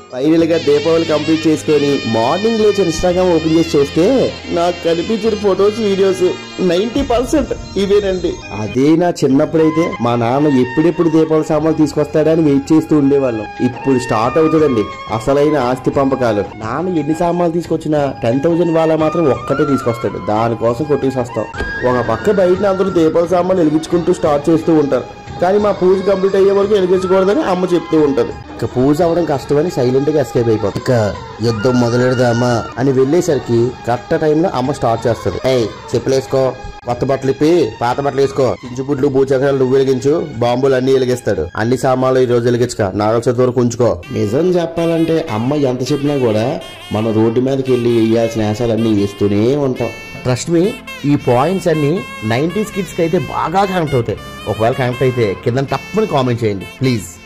final గా Deepavali complete చేసుకొని morning లేచి ఇన్స్టాగ్రామ్ ఓపెన్ చేసి చూస్తే నాకు కనిపించిన ఫొటోస్ వీడియోస్ నైన్టీ పర్సెంట్ ఇవేనండి అదే నా చిన్నప్పుడైతే మా నాన్న ఎప్పుడెప్పుడు దీపావళి సామాన్లు తీసుకొస్తాడని వెయిట్ చేస్తూ ఉండేవాళ్ళం ఇప్పుడు స్టార్ట్ అవుతుందండి అసలైన ఆస్తి పంపకాలు నాన్న ఎన్ని సామాన్లు తీసుకొచ్చినా టెన్ థౌసండ్ వాళ్ళ మాత్రం ఒక్కటే తీసుకొస్తాడు దానికోసం కొట్టేసి వస్తాం ఒక పక్క బయట అందరూ దీపావళి సామాన్లు వెలిగించుకుంటూ స్టార్ట్ చేస్తూ ఉంటారు కానీ మా పూజ కంప్లీట్ అయ్యే వరకు వెలిగించకూడదని అమ్మ చెప్తూ ఉంటది ఇక పూజ అవడం కష్టమని సైలెంట్ గా ఎస్కేప్ అయిపోతుంది ఇక యుద్ధం మొదలెడదామా అని వెళ్ళేసరికి కరెక్ట్ టైంలో అమ్మ స్టార్ట్ చేస్తుంది ఏయ్ చెప్పులేసుకో కొత్త బట్టలు ఇప్పి పాత బట్టలు వేసుకో చించుబుడ్లు భూచక్రాలు నువ్వు వెలిగించు బాంబులు అన్ని వెలిగిస్తాడు అన్ని సామాన్లు ఈ రోజు వెలిగించుక నాగల చతుర్థి వరకు ఉంచుకో నిజం చెప్పాలంటే అమ్మ ఎంత చెప్పినా కూడా మన రోడ్డు మీదకి వెళ్ళి వేయాల్సిన వేసాలన్నీ వేస్తూనే ఉంటాం ట్రస్ట్ మీ ఈ పాయింట్స్ అన్ని నైన్టీస్ కిడ్స్కి అయితే బాగా కనెక్ట్ అవుతాయి ఒకవేళ కనెక్ట్ అయితే కింద తప్పని కామెంట్ చేయండి ప్లీజ్